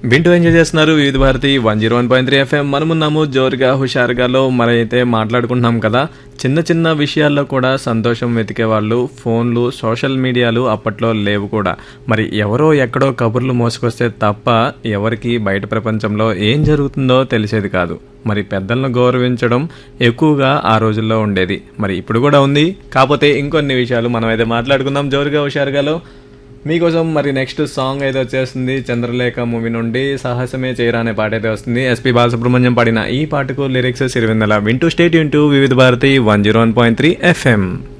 వింటూ ఎంజాయ్ చేస్తున్నారు Vividh Bharati one zero one point three FM మనమున్నాము జోరుగా హుషారుగాలో మనమైతే మాట్లాడుకుంటున్నాం కదా చిన్న చిన్న విషయాల్లో కూడా సంతోషం వెతికే వాళ్ళు ఫోన్లు సోషల్ మీడియాలు అప్పట్లో లేవు కూడా మరి ఎవరో ఎక్కడో కబుర్లు మోసుకొస్తే తప్ప ఎవరికి బయట ప్రపంచంలో ఏం జరుగుతుందో తెలిసేది కాదు మరి పెద్దలను గౌరవించడం ఎక్కువగా ఆ రోజుల్లో ఉండేది మరి ఇప్పుడు కూడా ఉంది కాకపోతే ఇంకొన్ని విషయాలు మనం అయితే మాట్లాడుకుందాం జోరుగా హుషారుగాలో మీకోసం మరి నెక్స్ట్ సాంగ్ అయితే వచ్చేస్తుంది చంద్రలేఖ మూవీ నుండి సాహసమే చేయరా అనే పాట అయితే వస్తుంది ఎస్పి బాలసుబ్రహ్మణ్యం పాడిన ఈ పాటకు లిరిక్స్ సిరివెన్నెల వింటూ stay tuned Vividh Bharati one zero one point three FM